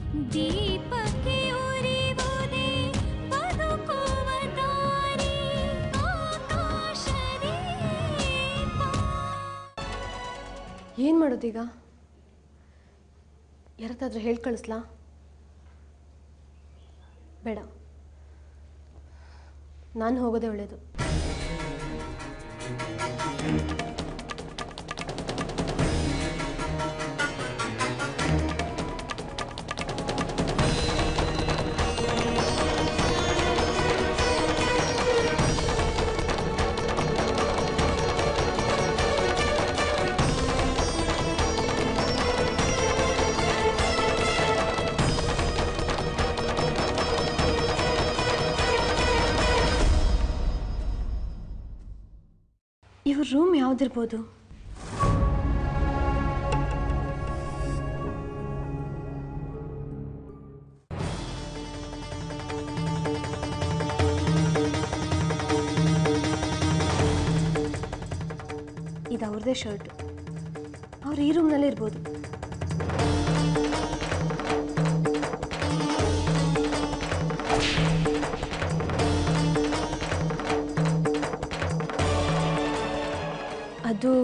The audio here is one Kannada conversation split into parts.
ದೀಪಕ್ಕೆ ಉರಿವುದೇ ಬದುಕುವ ದಾರಿ ಆಕಾಶದೀಪ ಏನು ಮಾಡೋದೀಗ ಯಾರತ್ತಾದ್ರೂ ಹೇಳಿ ಕಳಿಸ್ಲಾ ಬೇಡ ನಾನು ಹೋಗೋದೇ ಒಳ್ಳೆಯದು ಇವ್ರ ರೂಮ್ ಯಾವ್ದಿರ್ಬೋದು ಇದು ಅವ್ರದ್ದೇ ಶರ್ಟ್ ಅವ್ರು ಈ ರೂಮ್ನಲ್ಲೇ ಇರ್ಬೋದು ಅದು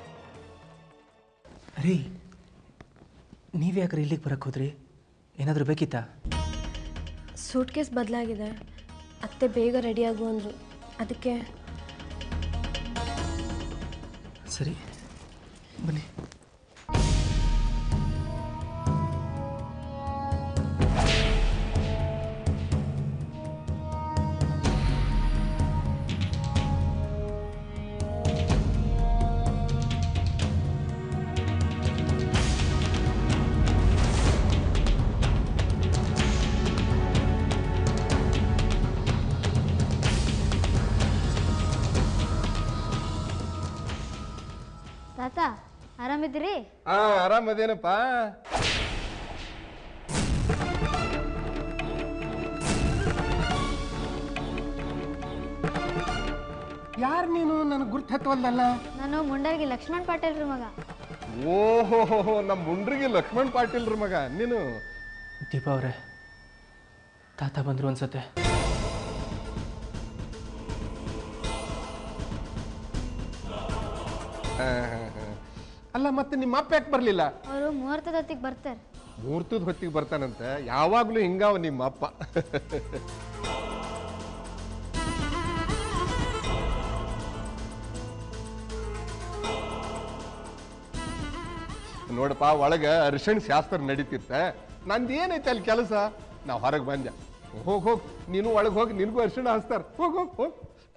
ರೀ ನೀವು ಯಾಕ್ರಿ ಇಲ್ಲಿಗೆ ಬರಕ್ಕೆ ಹೋದ್ರಿ ಏನಾದರೂ ಬೇಕಿತ್ತಾ ಸೂಟ್ ಕೇಸ್ ಬದಲಾಗಿದೆ ಅತ್ತೆ ಬೇಗ ರೆಡಿಯಾಗು ಅಂದರು ಅದಕ್ಕೆ ಸರಿ ಬನ್ನಿ ತಾತ ಆರಾಮಿದ್ದೀರಿ ಹಾ ಆರಾಮದೇನಪ್ಪ ಯಾರು ನೀನು ನನಗೆ ಗುರ್ತು ಹತ್ತವಲ್ದಲ್ಲ ನಾನು ಮುಂಡರ್ಗಿ ಲಕ್ಷ್ಮಣ್ ಪಾಟೀಲ್ ರೀ ಮಗ ಓಹೋ ನಮ್ಮ ಮುಂಡ್ರಿಗೆ ಲಕ್ಷ್ಮಣ್ ಪಾಟೀಲ್ರ ಮಗ ನೀನು ದೀಪಾ ಅವರೇ ತಾತ ಬಂದರು ಅನ್ಸತ್ತೆ ಹಾ, ಹಾ, ಹಾ. ಅಲ್ಲ ಮತ್ತೆ ನಿಮ್ಮ ಅಪ್ಪ ಯಾಕೆ ಬರಲಿಲ್ಲ ಅವರು ಮುಹೂರ್ತದ ಹೊತ್ತಿಗೆ ಬರ್ತಾರೆ ಮುಹೂರ್ತದ ಹೊತ್ತಿಗೆ ಬರ್ತಾನಂತೆ ಯಾವಾಗಲೂ ಹಿಂಗಾವ ನಿಮ್ಮ ಅಪ್ಪ ನೋಡಪ್ಪ ಒಳಗೆ ಅರಿಶಿಣ ಶಾಸ್ತ್ರ ನಡೀತಿತ್ತ ನಂದು ಏನೈತೆ ಅಲ್ಲಿ ಕೆಲಸ ನಾ ಹೊರಗೆ ಬಂದೆ ಹೋಗ್ ಹೋಗ್ ನೀನು ಒಳಗೆ ಹೋಗಿ ನಿನಗೂ ಅರಿಶಿಣ ಹಚ್ತಾರ ಹೋಗ್ ಹೋಗ್ ಹೋಗ್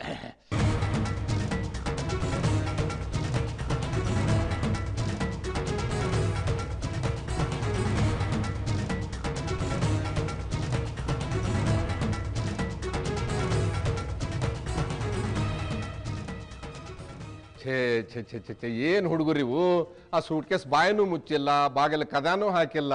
ಛೇ ಛೇ ಛೇ ಛೇ ಛೇ ಏನು ಹುಡುಗರಿವು ಆ ಸೂಟ್ ಕೇಸ್ ಬಾಯನೂ ಮುಚ್ಚಿಲ್ಲ ಬಾಗಿಲ ಕದಾನೂ ಹಾಕಿಲ್ಲ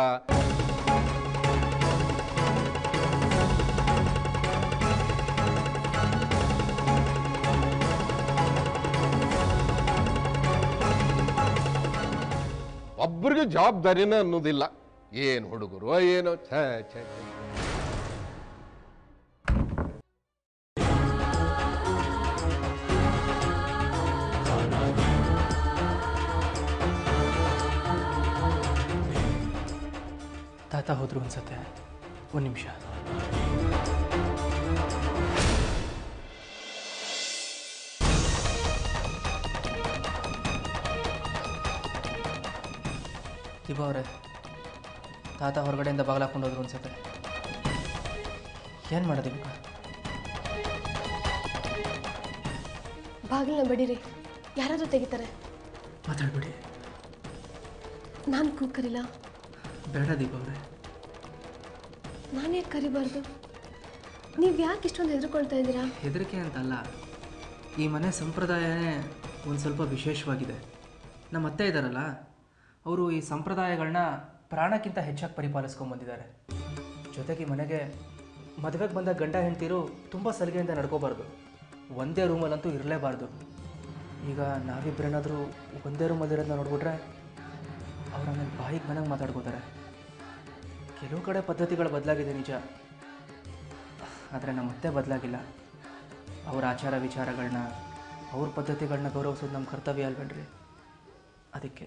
ಒಬ್ಬರಿಗೂ ಜವಾಬ್ದಾರಿನ ಅನ್ನೋದಿಲ್ಲ ಏನು ಹುಡುಗರು ಏನೋ ಛೇ ಛೇ ಛೇ. ತಾತ ಹೋದ್ರು ಅನ್ಸತ್ತೆ ಒಂದು ನಿಮಿಷ ದೀಪಾ ಅವರೇ ತಾತ ಹೊರಗಡೆಯಿಂದ ಬಾಗಿಲು ಹಾಕೊಂಡು ಹೋದ್ರು ಅನ್ಸತ್ತೆ ಏನು ಮಾಡೋದು ಇವಾಗ ಬಾಗಿಲನ್ನ ಬಡೀರಿ ಯಾರಾದರೂ ತೆಗಿತಾರೆ ಮಾತಾಡ್ಬಿಡಿ ನಾನು ಕೂಕರಿಲ್ಲ ಬೇಡ ದೀಪ ಅವರೇ ನಾನು ಯಾಕೆ ಕರಿಬಾರ್ದು ನೀವು ಯಾಕೆ ಇಷ್ಟೊಂದು ಹೆದರ್ಕೊಳ್ತಾ ಇದ್ದೀರಾ ಹೆದರಿಕೆ ಅಂತಲ್ಲ ಈ ಮನೆ ಸಂಪ್ರದಾಯನೇ ಒಂದು ಸ್ವಲ್ಪ ವಿಶೇಷವಾಗಿದೆ ನಮ್ಮ ಅತ್ತೆ ಇದ್ದಾರಲ್ಲ ಅವರು ಈ ಸಂಪ್ರದಾಯಗಳನ್ನ ಪ್ರಾಣಕ್ಕಿಂತ ಹೆಚ್ಚಾಗಿ ಪರಿಪಾಲಿಸ್ಕೊಂಬಂದಿದ್ದಾರೆ ಜೊತೆಗೆ ಈ ಮನೆಗೆ ಮದುವೆಗೆ ಬಂದ ಗಂಡ ಹೆಂಡ್ತಿರು ತುಂಬ ಸಲಿಗೆಯಿಂದ ನಡ್ಕೋಬಾರ್ದು ಒಂದೇ ರೂಮಲ್ಲಂತೂ ಇರಲೇಬಾರ್ದು ಈಗ ನಾವಿಬ್ಬರೇನಾದರೂ ಒಂದೇ ರೂಮಲ್ಲಿರೋದನ್ನ ನೋಡ್ಬಿಟ್ರೆ ಅವ್ರ ಆಮೇಲೆ ಬಾಯಿಗೆ ಮನೆಗೆ ಮಾತಾಡ್ಕೋತಾರೆ ಕೆಲವು ಕಡೆ ಪದ್ಧತಿಗಳು ಬದಲಾಗಿದೆ ನಿಜ ಆದರೆ ನಮ್ಮ ಮತ್ತೆ ಬದಲಾಗಿಲ್ಲ ಅವ್ರ ಆಚಾರ ವಿಚಾರಗಳನ್ನ ಅವ್ರ ಪದ್ಧತಿಗಳನ್ನ ಗೌರವಿಸೋದು ನಮ್ಮ ಕರ್ತವ್ಯ ಅಲ್ವೇನ್ರಿ ಅದಕ್ಕೆ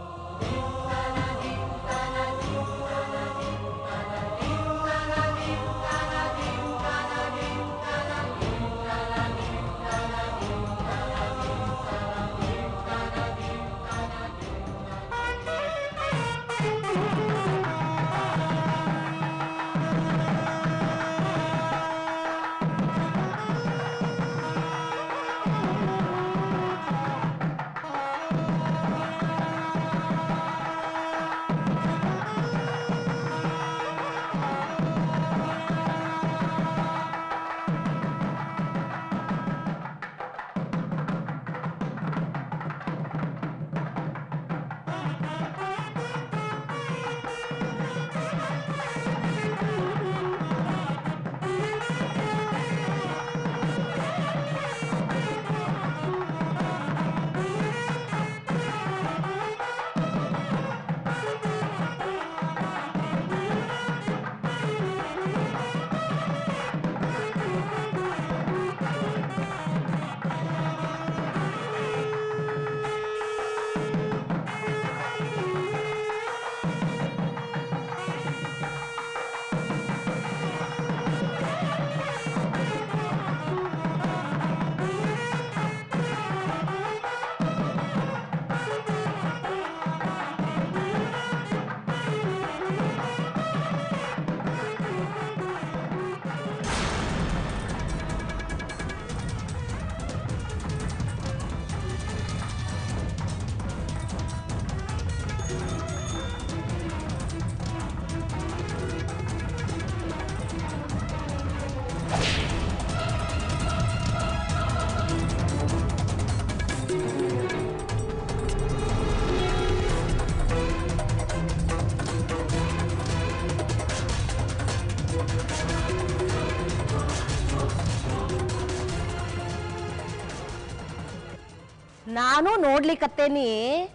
ನಾನು ನೋಡ್ಲಿಕತ್ತೇನಿ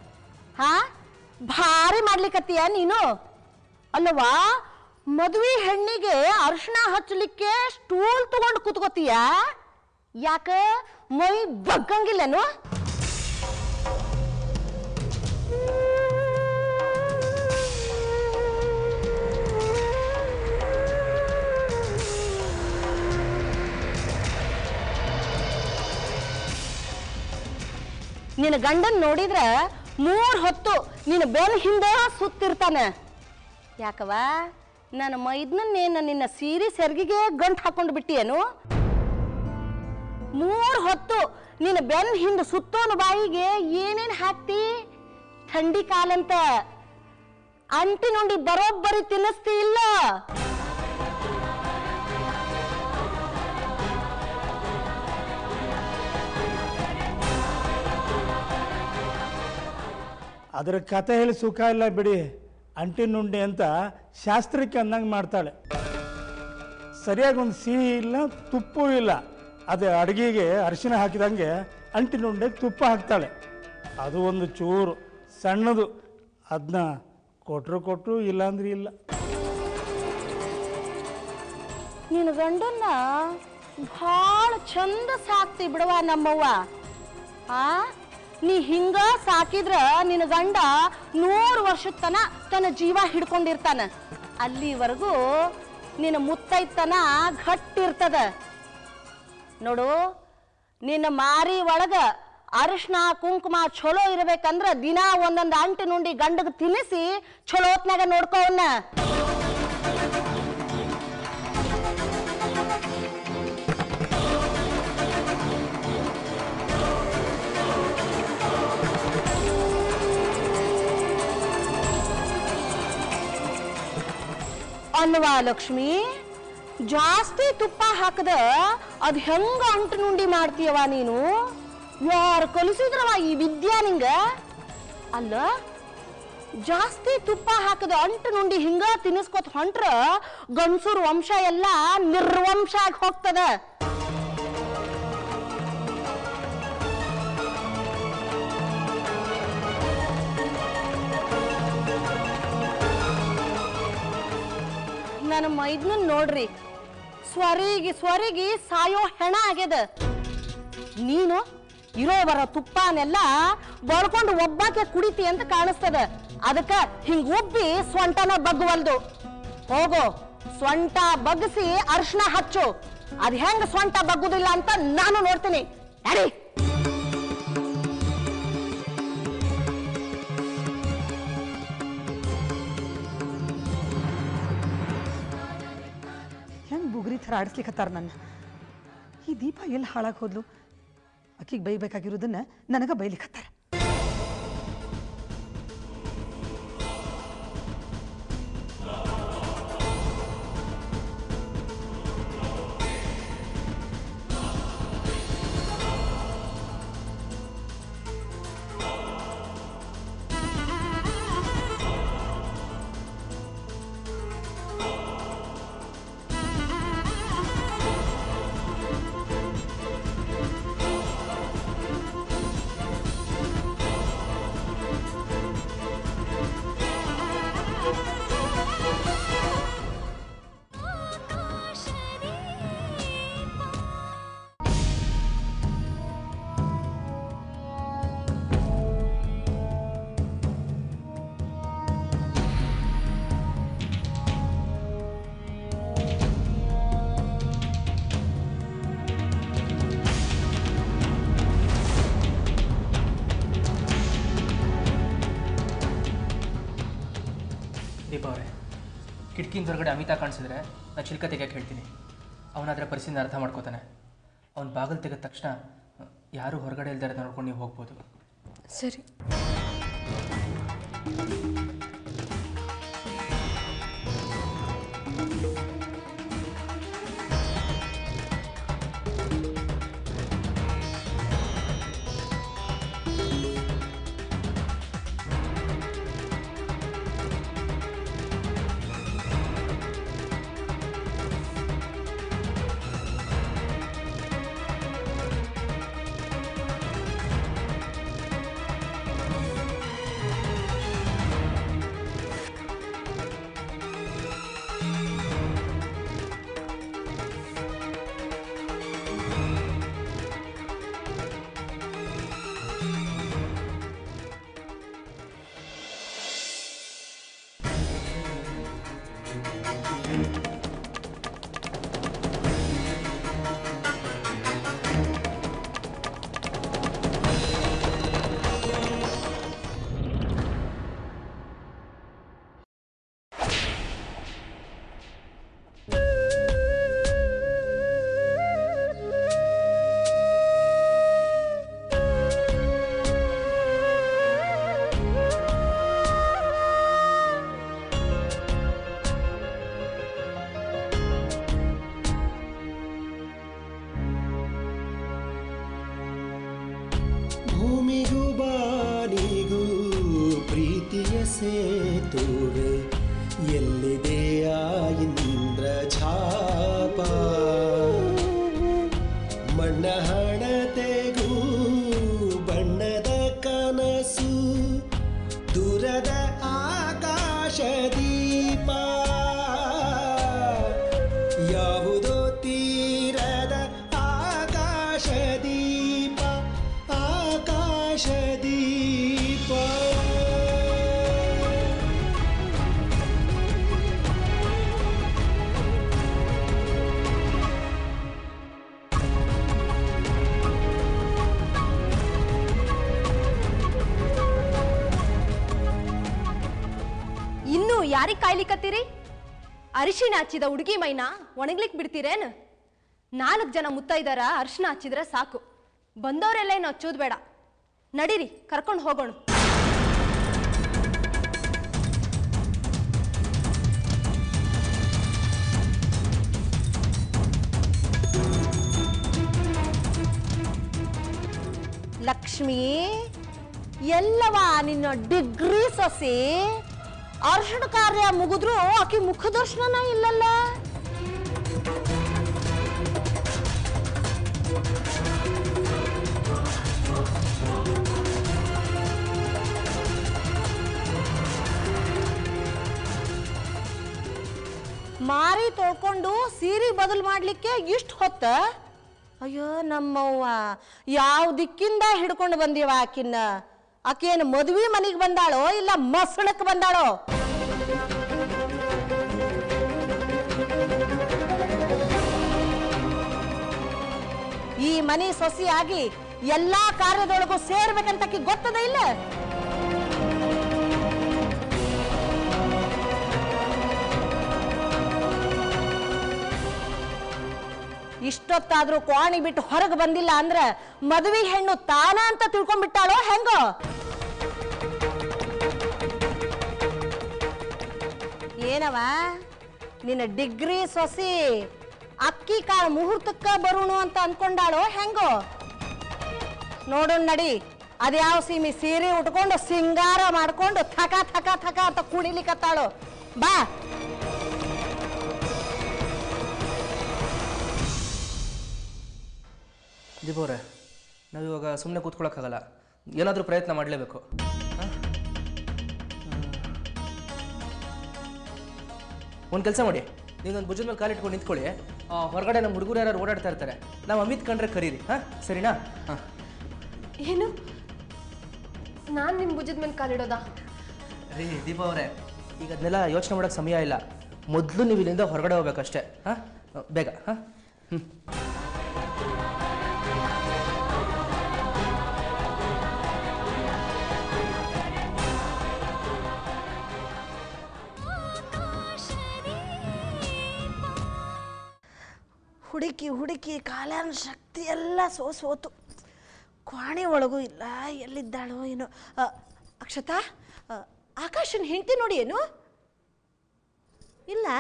ಹಾ ಭಾರಿ ಮಾಡ್ಲಿಕತ್ತೀಯ ನೀನು ಅಲ್ಲವಾ ಮದುವೆ ಹೆಣ್ಣಿಗೆ ಅರ್ಶಿಣ ಹಚ್ಚಲಿಕ್ಕೆ ಸ್ಟೂಲ್ ತಗೊಂಡು ಕೂತ್ಕೋತೀಯ ಯಾಕ ಮೈ ಬಗ್ಗಂಗಿಲ್ಲನು ನಿನ್ನ ಗಂಡನ್ ನೋಡಿದ್ರ ಮೂರ್ ಹೊತ್ತು ನಿನ್ನ ಬೆನ್ ಹಿಂದೆ ಸುತ್ತಿರ್ತಾನೆ ಯಾಕವ ನನ್ನ ಮೈದ್ನನ್ನೇನು ನಿನ್ನ ಸೀರೆ ಸೆರ್ಗಿಗೆ ಗಂಟು ಹಾಕೊಂಡು ಬಿಟ್ಟಿಯೇನು ಮೂರ್ ಹೊತ್ತು ನಿನ್ನ ಬೆನ್ ಹಿಂದೆ ಸುತ್ತೋನು ಬಾಯಿಗೆ ಏನೇನ್ ಹಾಕ್ತಿ ಥಂಡಿ ಕಾಲಂತ ಅಂಟಿ ನುಂಡಿ ಬರೋಬ್ಬರಿ ತಿನ್ನಿಸ್ತಿ ಇಲ್ಲ ಅದರ ಕತೆ ಹೇಳಿ ಸುಖ ಇಲ್ಲ ಬಿಡಿ ಅಂಟಿ ನುಂಡಿ ಅಂತ ಶಾಸ್ತ್ರಕ್ಕೆ ಅಂದಂಗೆ ಮಾಡ್ತಾಳೆ ಸರಿಯಾಗಿ ಒಂದು ಸಿಹಿ ಇಲ್ಲ ತುಪ್ಪೂ ಇಲ್ಲ ಅದು ಅಡುಗೆಗೆ ಅರಿಶಿನ ಹಾಕಿದಂಗೆ ಅಂಟಿ ನುಂಡೆಗೆ ತುಪ್ಪ ಹಾಕ್ತಾಳೆ ಅದು ಒಂದು ಚೂರು ಸಣ್ಣದು ಅದನ್ನ ಕೊಟ್ಟರು ಕೊಟ್ಟರು ಇಲ್ಲಾಂದ್ರೆ ಇಲ್ಲ ನಿನ್ನ ಗಂಡನ್ನ ಭಾಳ ಚಂದ ಸಾಕ್ತಿ ಬಿಡವ ನಮ್ಮವ್ವ ಆ ನೀ ಹಿಂಗ ಸಾಕಿದ್ರ ನಿನ್ನ ಗಂಡ ನೂರು ವರ್ಷದ ತನ ತನ್ನ ಜೀವ ಹಿಡ್ಕೊಂಡಿರ್ತಾನ ಅಲ್ಲಿವರೆಗೂ ನಿನ್ನ ಮುತ್ತೈತನ ಗಟ್ಟಿರ್ತದ ನೋಡು ನಿನ್ನ ಮಾರಿ ಒಳಗ ಅರಿಶಿನ ಕುಂಕುಮ ಚಲೋ ಇರ್ಬೇಕಂದ್ರ ದಿನ ಒಂದೊಂದು ಅಂಟಿ ನುಂಡಿ ಗಂಡಗ್ ತಿನ್ನಿಸಿ ಚಲೋತ್ನಾಗ ನೋಡ್ಕೋವನ್ನ ಅಲ್ವಾ ಲಕ್ಷ್ಮಿ ಜಾಸ್ತಿ ತುಪ್ಪ ಹಾಕದ ಅದ್ ಹೆಂಗ ಅಂಟು ನುಂಡಿ ಮಾಡ್ತೀಯವ ನೀನು ಯಾರು ಕಲಿಸಿದ್ರವ ಈ ವಿದ್ಯಾ ನಿಂಗ ಅಲ್ಲ ಜಾಸ್ತಿ ತುಪ್ಪ ಹಾಕದ ಅಂಟು ನುಂಡಿ ಹಿಂಗ ತಿನ್ನಿಸ್ಕೊತ ಹೊಂಟ್ರ ಗಂಡಸೂರ್ ವಂಶ ಎಲ್ಲ ನಿರ್ವಂಶ ಆಗಿ ಹೋಗ್ತದ ನನ್ನ ಮೈದ್ನನ್ ನೋಡ್ರಿ ಸ್ವರಿಗೆ ಸ್ವರಿಗೆ ಸಾಯೋ ಹೆಣ ಆಗ್ಯದ ನೀನು ಇರೋ ಬರೋ ತುಪ್ಪನೆಲ್ಲ ಬಳ್ಕೊಂಡು ಒಬ್ಬಾಕೆ ಕುಡಿತಿ ಅಂತ ಕಾಣಿಸ್ತದ ಅದಕ್ಕ ಹಿಂಗ್ ಉಬ್ಬಿ ಸೊಂಟನ ಬಗ್ಗವಲ್ದು ಹೋಗೋ ಸೊಂಟ ಬಗ್ಗಿಸಿ ಅರ್ಶನ ಹಚ್ಚು ಅದ್ ಹೆಂಗ್ ಸೊಂಟ ಬಗ್ಗುದಿಲ್ಲ ಅಂತ ನಾನು ನೋಡ್ತೀನಿ ನಡಿ ಹೆಂಗೆ ಬುಗುರಿ ಥರ ಆಡಿಸ್ಲಿಕ್ಕತ್ತಾರ ನನ್ನ ಈ ದೀಪ ಎಲ್ಲಿ ಹಾಳಾಗಿ ಹೋದ್ಲು ಆಕಿಗೆ ಬೈಬೇಕಾಗಿರೋದನ್ನ ನನಗೆ ಬೈಲಿಕ್ಕತ್ತಾರ ದೀಪ ಅವರೇ ಕಿಟಕಿಯಿಂದ ಹೊರಗಡೆ ಅಮಿತಾ ಕಾಣಿಸಿದ್ರೆ ನಾನು ಚಿಲ್ಕ ತೆಗಿಯಕ್ಕೆ ಹೇಳ್ತೀನಿ ಅವನಾದ್ರೆ ಪರಿಸ್ಥಿತಿನ ಅರ್ಥ ಮಾಡ್ಕೋತಾನೆ ಅವ್ನ ಬಾಗಿಲು ತೆಗೆದ ತಕ್ಷಣ ಯಾರು ಹೊರಗಡೆ ಇಲ್ದಾರೆ ನೋಡ್ಕೊಂಡು ನೀವು ಹೋಗ್ಬೋದು ಸರಿ ಭೂಮಿಗೂ ಬಾನಿಗೂ ಪ್ರೀತಿಯ ಸೇತುವೆ ಎಲ್ಲಿದೆ ಆ ಇಂದ್ರ ಛಾಪ ಮಣ್ಣ ಹಣತೆಗೂ ಬಣ್ಣದ ಕನಸು ದೂರದ ಆಕಾಶ ದೀಪ ಯಾವುದೋ ತೀರದ ಆಕಾಶ ದೀಪ ಆಕಾಶ ದೀಪ ಇನ್ನು ಯಾರಿಗೆ ಕಾಯ್ಲಿಕತ್ತೀರಿ ಅರಿಶಿಣ ಹಚ್ಚಿದ ಹುಡುಗಿ ಮೈನ ಒಣಗ್ಲಿಕ್ ಬಿಡ್ತೀರೇನು ನಾಲ್ಕು ಜನ ಮುತ್ತೈದಾರ ಅರಿಶಿಣ ಹಚ್ಚಿದ್ರೆ ಸಾಕು ಬಂದವರೆಲ್ಲ ಏನು ಹಚ್ಚೋದು ಬೇಡ ನಡೀರಿ ಕರ್ಕೊಂಡು ಹೋಗೋಣ ಲಕ್ಷ್ಮಿ ಎಲ್ಲವ ನಿನ್ನ ಡಿಗ್ರಿ ಸೊಸಿ ಅರ್ಶನ ಕಾರ್ಯ ಮುಗಿದ್ರು ಆಕಿ ಮುಖದರ್ಶನ ಇಲ್ಲಲ್ಲ ಮಾರಿ ತೊಳ್ಕೊಂಡು ಸೀರೆ ಬದಲು ಮಾಡ್ಲಿಕ್ಕೆ ಇಷ್ಟು ಹೊತ್ತ ಅಯ್ಯೋ ನಮ್ಮವ್ವ ಯಾವ ದಿಕ್ಕಿಂದ ಹಿಡ್ಕೊಂಡು ಬಂದೀವ ಆಕಿನ್ನ ಆಕೇನು ಮದ್ವಿ ಮನೆಗೆ ಬಂದಾಳೋ ಇಲ್ಲ ಮಸಣಕ್ಕೆ ಬಂದಾಳೋ ಈ ಮನೆ ಸೊಸೆಯಾಗಿ ಎಲ್ಲಾ ಕಾರ್ಯದೊಳಗೂ ಸೇರ್ಬೇಕಂತ ಆಕಿಗ್ ಗೊತ್ತದ ಇಲ್ಲ ಇಷ್ಟೊತ್ತಾದ್ರೂ ಕ್ವಾಣಿ ಬಿಟ್ಟು ಹೊರಗೆ ಬಂದಿಲ್ಲ ಅಂದ್ರ ಮದುವೆ ಹೆಣ್ಣು ತಾನ ಅಂತ ತಿಳ್ಕೊಂಡ್ಬಿಟ್ಟಾಳೋ ಹೆಂಗೋ ಏನವ ನಿನ್ನ ಡಿಗ್ರಿ ಸೊಸಿ ಅಕ್ಕಿ ಕಾಳು ಮುಹೂರ್ತಕ್ಕ ಬರುಣು ಅಂತ ಅನ್ಕೊಂಡಾಳೋ ಹೆಂಗೋ ನೋಡೋಣ ನಡಿ ಅದ್ಯಾವ ಸೀಮಿ ಸೀರೆ ಉಟ್ಕೊಂಡು ಸಿಂಗಾರ ಮಾಡ್ಕೊಂಡು ಥಕ ಥಕ ಥಕ ಅಂತ ಕುಣಿಲಿಕತ್ತಾಳು ಬಾ ದೀಪವ್ರೆ ನಾವಿವಾಗ ಸುಮ್ಮನೆ ಕೂತ್ಕೊಳ್ಳೋಕ್ಕಾಗಲ್ಲ ಏನಾದರೂ ಪ್ರಯತ್ನ ಮಾಡಲೇಬೇಕು ಒಂದು ಕೆಲಸ ಮಾಡಿ ನೀವೊಂದು ಭುಜದ ಮೇಲೆ ಕಾಲಿಟ್ಕೊಂಡು ನಿಂತ್ಕೊಳ್ಳಿ ಆ, ಹೊರಗಡೆ ನಮ್ಮ ಹುಡುಗರು ಯಾರು ಓಡಾಡ್ತಾ ಇರ್ತಾರೆ ನಾವು ಅಮಿತ್ ಕಂಡ್ರೆ ಕರೀರಿ ಹಾಂ ಸರಿನಾ ಹಾಂ ಏನು ನಾನು ನಿಮ್ಮ ಭುಜದ ಮೇಲೆ ಕಾಲಿಡೋದಾ ರೀ ದೀಪ ಅವರೇ ಈಗ ಅದನ್ನೆಲ್ಲ ಯೋಚನೆ ಮಾಡೋಕ್ಕೆ ಸಮಯ ಇಲ್ಲ ಮೊದಲು ನೀವು ಇಲ್ಲಿಂದ ಹೊರಗಡೆ ಹೋಗ್ಬೇಕಷ್ಟೇ ಹಾಂ ಬೇಗ ಹಾಂ ಹ್ಞೂ ಹುಡುಕಿ ಹುಡುಕಿ ಕಾಲನ ಶಕ್ತಿ ಎಲ್ಲ ಸೋಸ್ ಹೋತು ಕ್ವಾಣಿ ಒಳಗೂ ಇಲ್ಲ ಎಲ್ಲಿದ್ದಾಳೋ ಏನೋ ಅ, ಅಕ್ಷತಾ ಅ, ಆಕಾಶನ್ ಹೆಂಡತಿ ನೋಡಿ ಏನು ಇಲ್ಲ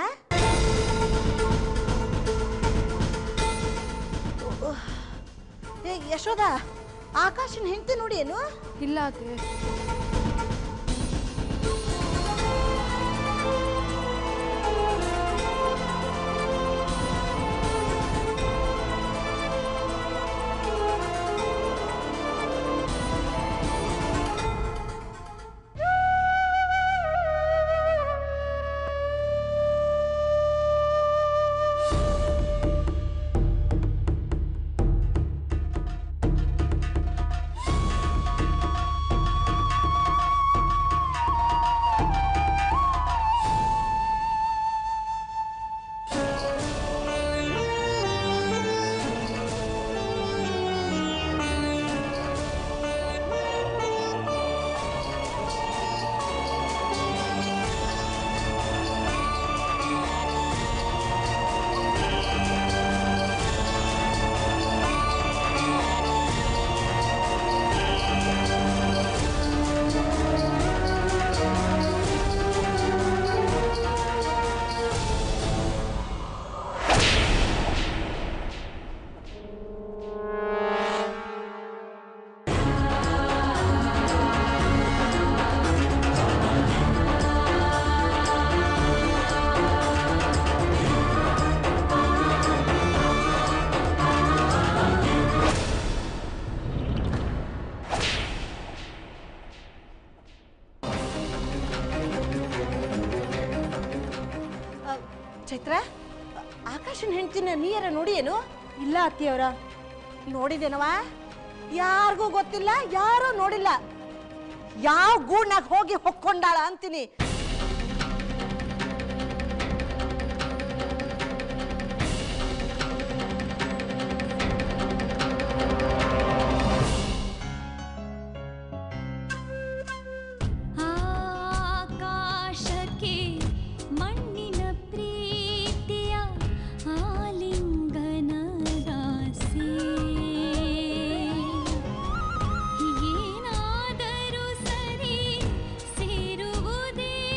ಓಹ್. ಏ ಯಶೋದ ಆಕಾಶನ್ ಹೆಂಡತಿ ನೋಡಿ ಏನು ಇಲ್ಲ ಅದೇ ಅ, ಚೈತ್ರ ಅ, ಆಕಾಶನ್ ಹೆಂಡ್ತಿನ ನೀರ ನೋಡಿ ಏನು ಇಲ್ಲ ಅತ್ತಿಯವರ ನೋಡಿದೇನವ ಯಾರಿಗೂ ಗೊತ್ತಿಲ್ಲ ಯಾರೂ ನೋಡಿಲ್ಲ ಯಾವ ಗೂಡ್ನಾಗ ಹೋಗಿ ಹೊಕ್ಕೊಂಡಾಳ ಅಂತೀನಿ ಆಕಾಶಕ್ಕೆ ಮಣ್ಣಿನ ಪ್ರೀತಿಯ ಆಲಿಂಗನದಾಸೆ ಏನಾದರೂ ಸರಿ ಸೇರುವುದೇ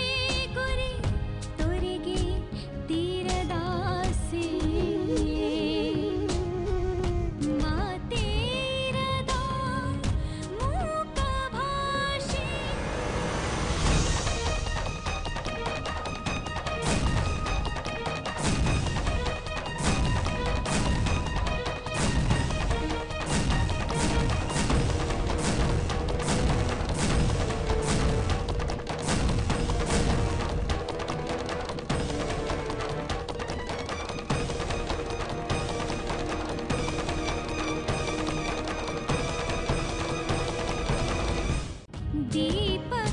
ದೀಪ